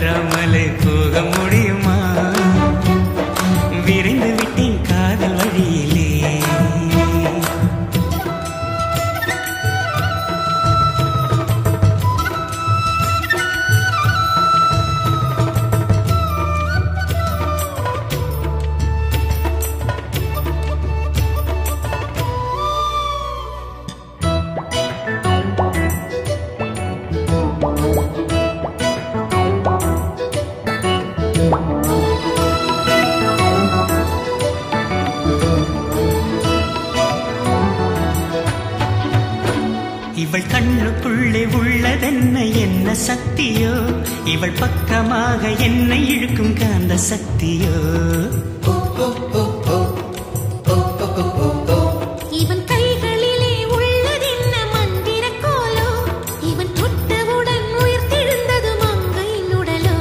வராமலே போக முடியுமா விரைந்து விட்டேன் காதல் வழியிலே இவள் கண்ணுக்குள்ளே உள்ளதென்ன என்ன சக்தியோ இவள் பக்கமாக என்னை இழுக்கும் காந்த சக்தியோ இவன் கைகளிலே உள்ளதென்ன மந்திரக் கோலோ இவன் தொட்டவுடன் உயிர்த்தெழுந்தது மங்கையின் உடலோ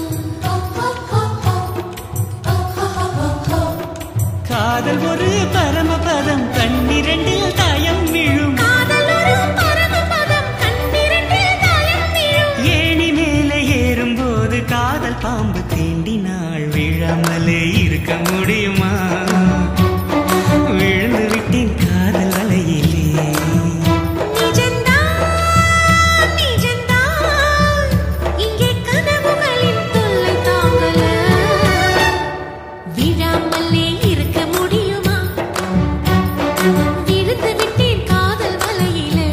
காதல் ஒரு பரமபதம் கண்ணிரண்டில் தாயம் விழும் காதல் ஒரு பரமபதம் கண்ணிரண்டில் தாயம் விழும் ஏணி மேலே ஏறும்போது காதல் பாம்பு தீண்டினாள் விழாமலே இருக்க முடியுமா விழுந்து விட்டேன் காதல் வலையிலே நிஜந்தான் நிஜந்தான் இங்கே கனவுகளின் தொல்லை தாங்கல விழாமலே இருக்க முடியுமா விழுந்து விட்டேன் காதல் வலையிலே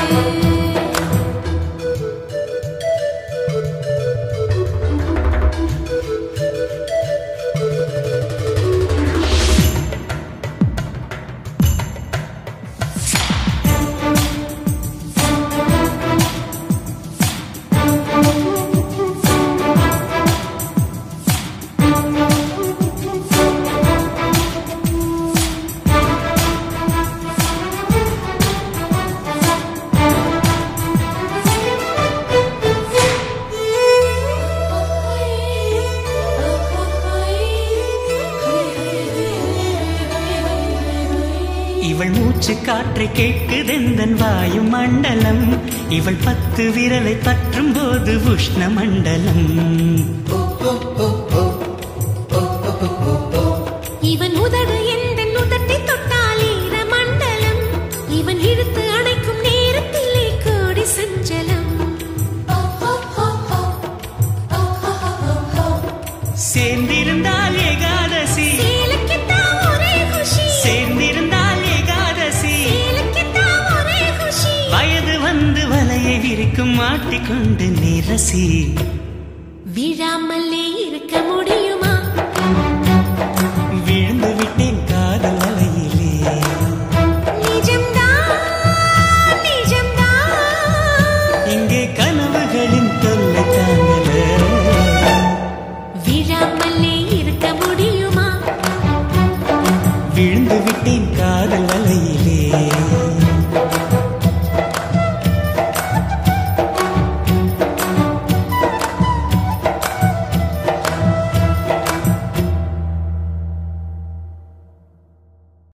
இவள் மூச்சு காற்றை கேட்குதெந்தன் வாயு மண்டலம் இவள் பத்து விரலை பற்றும் போது உஷ்ண மண்டலம் இவன் உதடு எந்த உதட்டை தொட்டால் ஈர மண்டலம் இவன் இழுத்து அணைக்கும் நேரத்திலே கோடி சஞ்சலம் சேர்ந்திருந்தால் ஏகாதசி சேலக்கித்தான் ஒரே குஷி சேர்ந்திருந்தால் ஏகாதசி சேலக்கித்தான் ஒரே குஷி வயது வந்து வலையை விரிக்கும் மாட்டிக்கொண்டு நிரசி விழாமலே இருக்க முடியுமா